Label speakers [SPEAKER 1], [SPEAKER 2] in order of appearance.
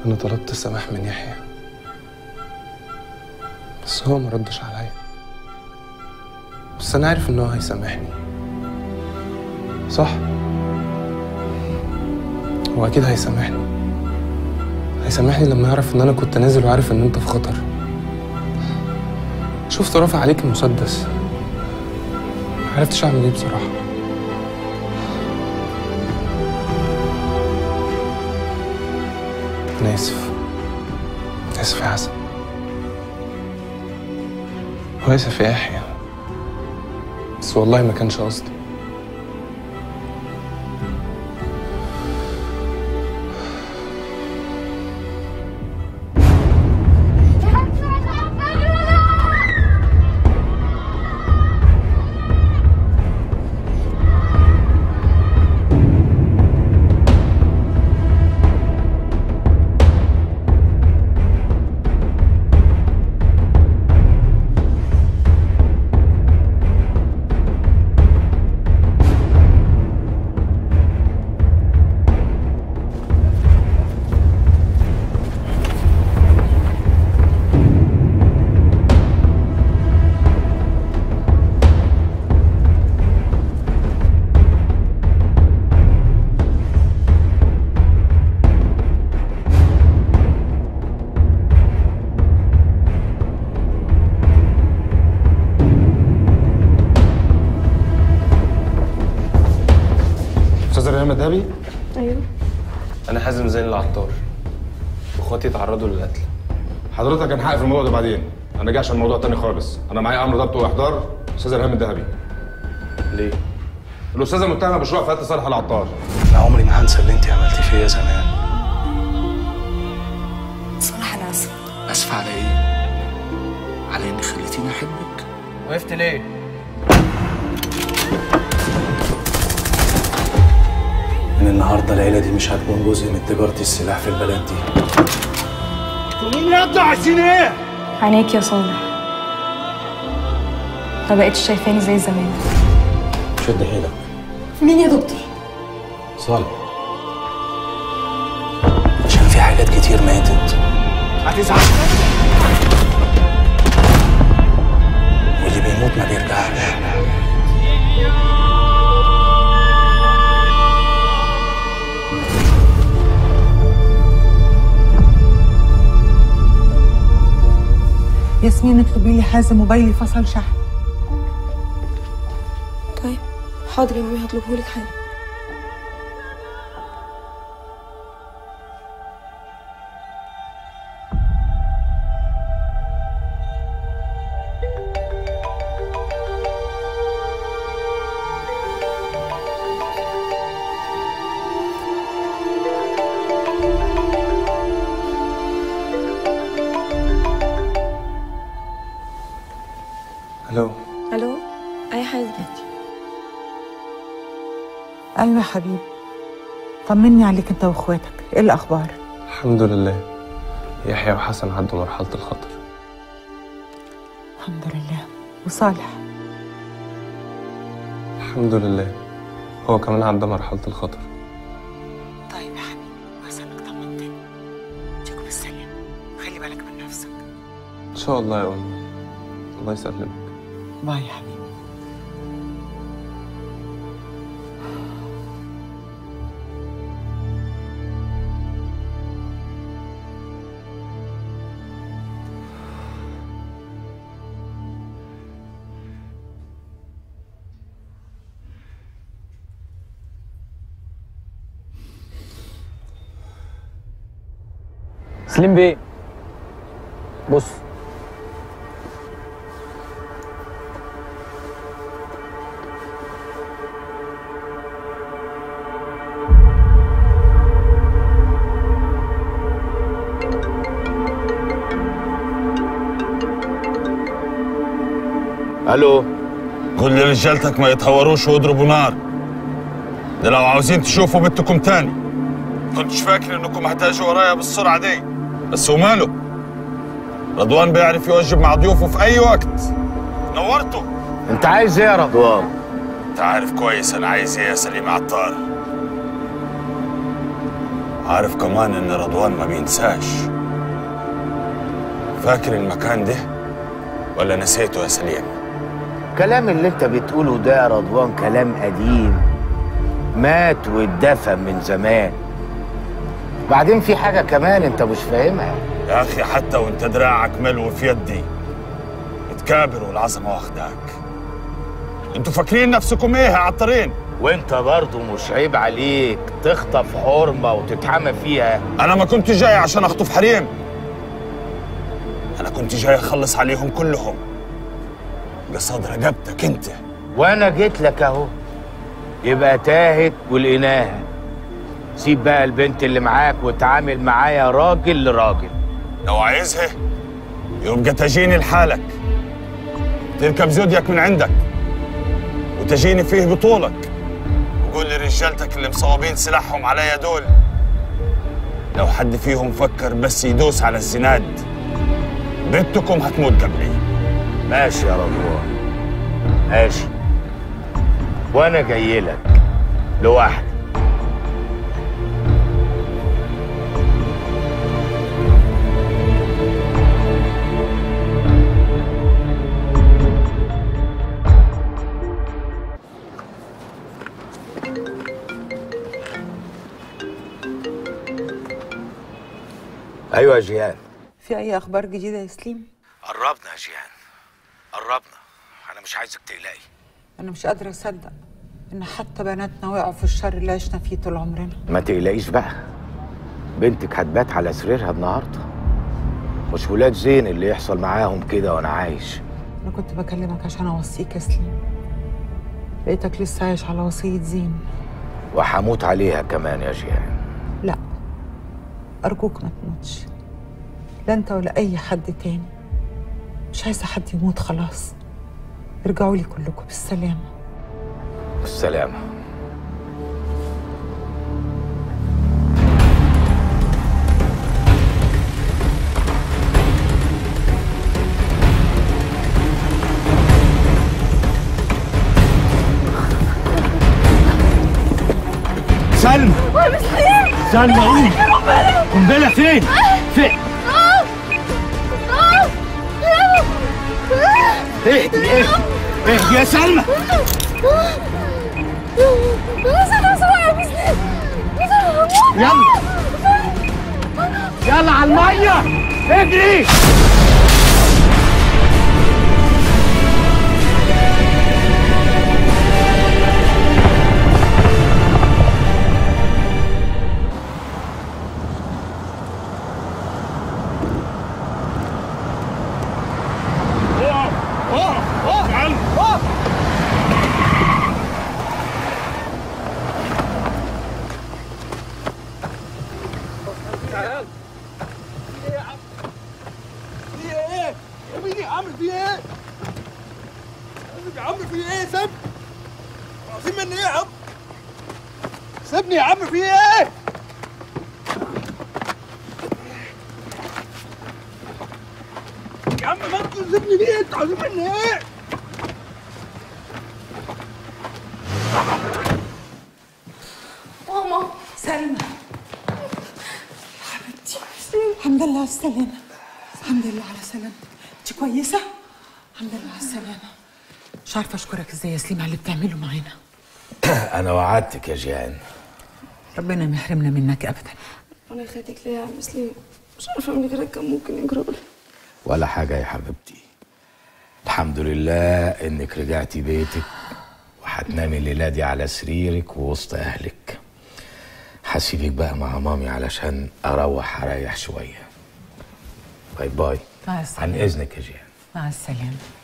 [SPEAKER 1] أنا طلبت السماح من يحيى بس هو ما ردش عليا بس أنا عارف إن هو هيسامحني صح هو أكيد هيسامحني هيسامحني لما يعرف إن أنا كنت نازل وعارف إن أنت في خطر شفت رافع عليك المسدس معرفتش أعمل إيه بصراحة أنا آسف آسف يا حسن وآسف يا يحيى بس والله ما كانش قصدي
[SPEAKER 2] استاذ ريان مدهبي
[SPEAKER 3] ايوه
[SPEAKER 1] أنا حازم زين العطار وإخواتي تعرضوا للقتل
[SPEAKER 2] حضرتك كان حق في الموضوع ده بعدين انا جاي عشان موضوع تاني خالص انا معايا امر ضبط واحضار استاذ ريان الذهبي
[SPEAKER 1] ليه؟
[SPEAKER 2] الاستاذه متهمه بشروع في قتل صالح العطار
[SPEAKER 4] انا عمري ما هنسى اللي انت عملتيه فيا زمان
[SPEAKER 3] صراحة أنا آسفة
[SPEAKER 4] اسف على ايه على اني خليتيني احبك
[SPEAKER 5] وقفت ليه؟
[SPEAKER 4] من النهارده العيله دي مش هتكون جزء من تجاره السلاح في البلد دي
[SPEAKER 3] عينيك يا صالح ما بقتش شايفاني زي زمان
[SPEAKER 4] شد حيلك
[SPEAKER 3] مين يا دكتور؟
[SPEAKER 4] صالح عشان في حاجات كتير ماتت
[SPEAKER 5] هتزعل
[SPEAKER 4] واللي بيموت ما بيرجعش
[SPEAKER 6] ياسمين اطلبي لي حازم موبايلي فصل شحن
[SPEAKER 3] طيب حاضر يا مامي هطلبهولك حالا
[SPEAKER 1] ألو
[SPEAKER 3] الو اي حاجة
[SPEAKER 6] ايوه يا حبيبي طمني عليك انت واخواتك ايه الاخبار
[SPEAKER 1] الحمد لله يحيى وحسن عدوا مرحلة الخطر
[SPEAKER 6] الحمد لله وصالح
[SPEAKER 1] الحمد لله هو كمان عدى مرحلة الخطر
[SPEAKER 6] طيب يا حبيبي كويس انك طمنتني تيجوا بالسلامه خلي بالك من نفسك
[SPEAKER 1] إن شاء الله يا أمي الله يسلمك
[SPEAKER 6] باي يا حبيبي
[SPEAKER 5] سليم بيه بص
[SPEAKER 7] الو قول لرجالتك ما يتهوروش ويضربوا نار ده لو عاوزين تشوفوا بنتكم تاني كنتش فاكر انكم هتاجوا ورايا بالسرعه دي بس وماله رضوان بيعرف يوجب مع ضيوفه في اي وقت نورته
[SPEAKER 5] انت عايز ايه يا رضوان
[SPEAKER 7] انت عارف كويس انا عايز ايه يا سليم عطار عارف كمان ان رضوان ما بينساش فاكر المكان ده ولا نسيته يا سليم
[SPEAKER 5] الكلام اللي انت بتقوله ده يا رضوان كلام قديم مات واتدفن من زمان بعدين في حاجة كمان انت مش فاهمها
[SPEAKER 7] يا اخي حتى وانت دراعك ملو في يدي بتكابر والعظمه واخداك انتوا فاكرين نفسكم ايه يا عطارين
[SPEAKER 5] وانت برضه مش عيب عليك تخطف حرمة وتتحمى فيها
[SPEAKER 7] انا ما كنت جاي عشان اخطف حريم انا كنت جاي اخلص عليهم كلهم قصاد رقبتك انت
[SPEAKER 5] وانا جيت لك اهو يبقى تاهت ولقيناها سيب بقى البنت اللي معاك وتعامل معايا راجل لراجل
[SPEAKER 7] لو عايزها يبقى تجيني لحالك تركب زودياك من عندك وتجيني فيه بطولك وقول لرجالتك اللي مصوبين سلاحهم عليا دول لو حد فيهم فكر بس يدوس على الزناد بنتكم هتموت قبلي
[SPEAKER 5] ماشي يا رضوان ماشي وانا جاي لك لوحدي ايوه يا جيهان
[SPEAKER 6] في اي اخبار جديده يا سليم
[SPEAKER 5] قربنا يا جيهان قربنا انا مش عايزك تقلقي
[SPEAKER 6] انا مش قادره اصدق ان حتى بناتنا وقعوا في الشر اللي عشنا فيه طول عمرنا
[SPEAKER 5] ما تقلقيش بقى بنتك هتبات على سريرها النهارده مش ولاد زين اللي يحصل معاهم كده وانا عايش
[SPEAKER 6] انا كنت بكلمك عشان اوصيك يا سليم لقيتك لسه عايش على وصيه زين
[SPEAKER 5] وحموت عليها كمان يا جيهان
[SPEAKER 6] لا ارجوك ما تموتش لا انت ولا اي حد تاني مش عايزه حد يموت خلاص ارجعوا لي كلكم بالسلامه
[SPEAKER 5] بالسلامه
[SPEAKER 8] سلمى سلمى قوم قنبله فين؟ فين؟ اهدي اهدي اهدي يا سلمى يلا يلا على الميه اجري
[SPEAKER 9] مين يا عم في ايه؟ يا عم في ايه؟ سيبني عايزين مني ايه يا عم؟ سيبني يا عم في ايه؟ يا عم ما انتوا سيبني ليه؟ انتوا عايزين مني ايه؟
[SPEAKER 3] ماما
[SPEAKER 6] سلمى حبيبتي الحمد لله على السلامة الحمد لله على سلامتك انت كويسة؟ الحمد لله على السلامة مش عارفة اشكرك ازاي يا سليم على اللي بتعمله معانا
[SPEAKER 5] انا وعدتك يا جيهان
[SPEAKER 6] ربنا ما يحرمنا منك ابدا
[SPEAKER 3] انا خدتك ليه يا عم سليم مش عارفه من غيرك كان ممكن يجرى لي
[SPEAKER 5] ولا حاجه يا حبيبتي الحمد لله انك رجعتي بيتك وهتنامي الليله دي على سريرك ووسط اهلك هسيبك بقى مع مامي علشان اروح اريح شويه باي باي
[SPEAKER 6] مع
[SPEAKER 5] عن
[SPEAKER 6] السلامة
[SPEAKER 5] اذنك يا جيهان
[SPEAKER 6] مع السلامة